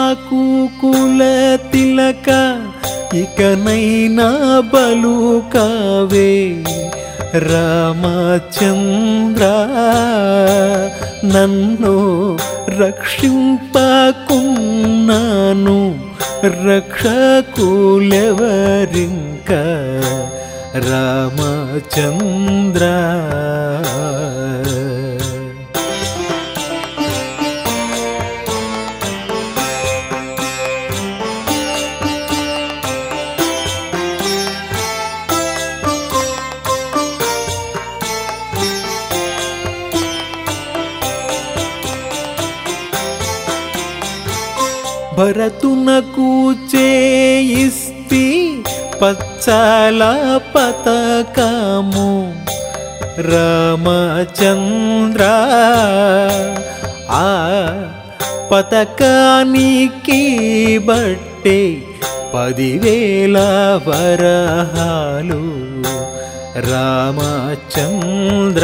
నాకు కుల తిలక ఇకనైనా బలు కావే రామచంద్ర నన్ను రక్షింపకున్నాను రక్షకులెవరింక రామచంద్ర భరతునకు చేయిస్తి పచ్చల పతకము రామచంద్ర ఆ పతకానికి బట్టే పదివేల వరహాలు రామచంద్ర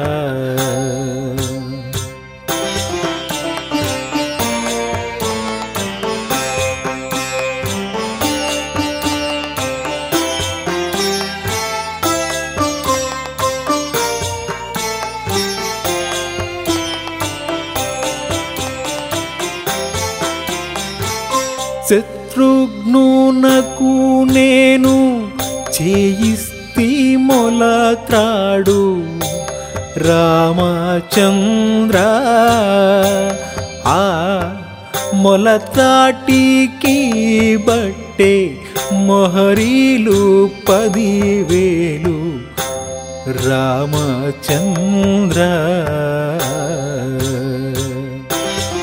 శత్రుఘ్నునకు నేను చేయిస్తి మొలత్రాడు రామచంద్ర ఆ మొలతాటికి బట్టే మొహరీలు పదివేలు రామచంద్ర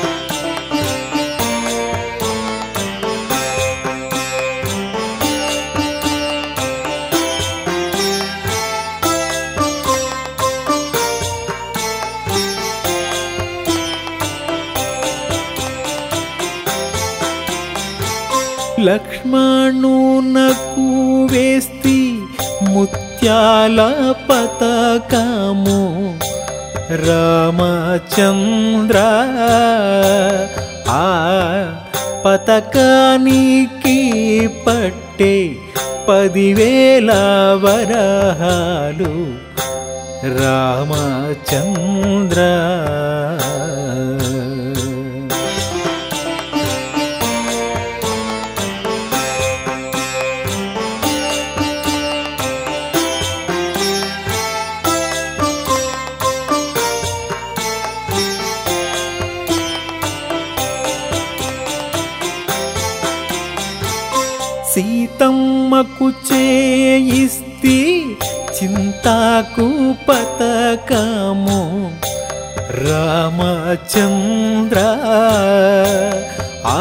లక్ష్మణునకు వేస్తి ముత్యాల పతకము రామచంద్ర ఆ పతకానికి పట్టే పదివేల వరహాలు రామచంద్ర సీతమ్మకు చేయిస్తి చింతాకు పతకము రామచంద్ర ఆ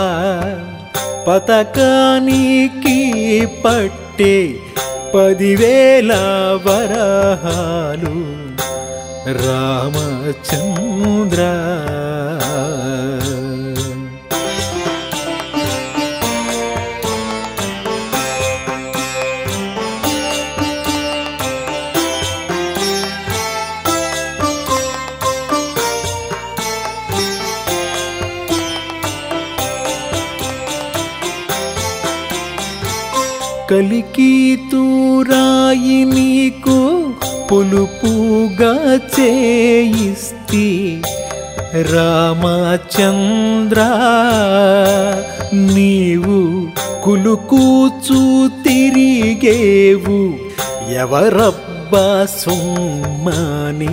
పతకానికి పట్టే పదివేల వరహాలు రామచంద్ర కలికి తూరాయి నీకు పులుపుగా చేయిస్తి రామచంద్ర నీవు కులుకూచు తిరిగేవు ఎవరబ్బా సొమ్మని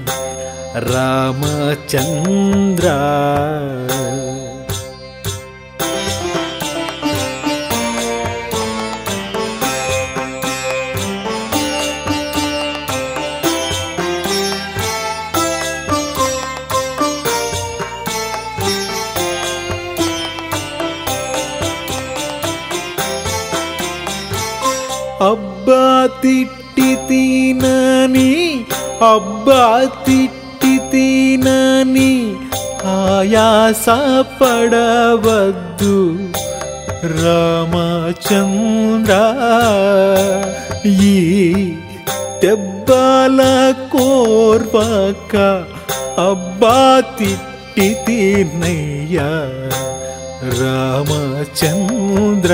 రామచంద్ర అబ్బా తిట్టి తినని అబ్బా తిట్టి తినని ఆయాస పడవద్దు రామచంద్ర ఈ దెబ్బల కోర్వక అబ్బా తిట్టి తినయ్యా రామచంద్ర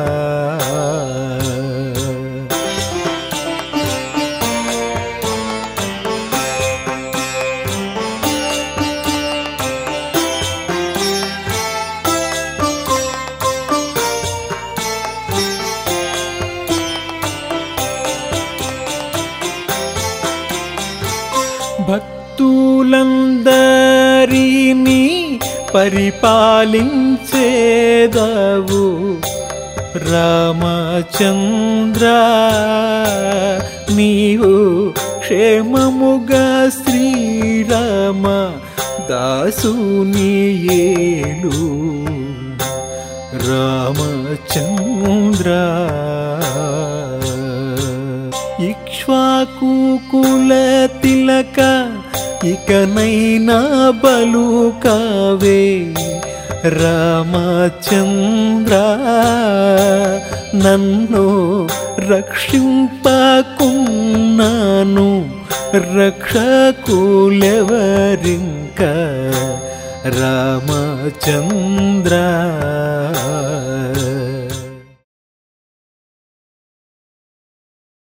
భక్తులందరినీ పరిపాలించేదవు రామచంద్ర నీవు క్షేమముగా శ్రీరామ దాసుని ఏలు రామచంద్ర ఇక్ష్వాకు కుల తిలక ఇకనైనా బలు కావే రామచంద్ర నన్ను రక్షింపకున్నాను రక్షకులెవరింక రామచంద్ర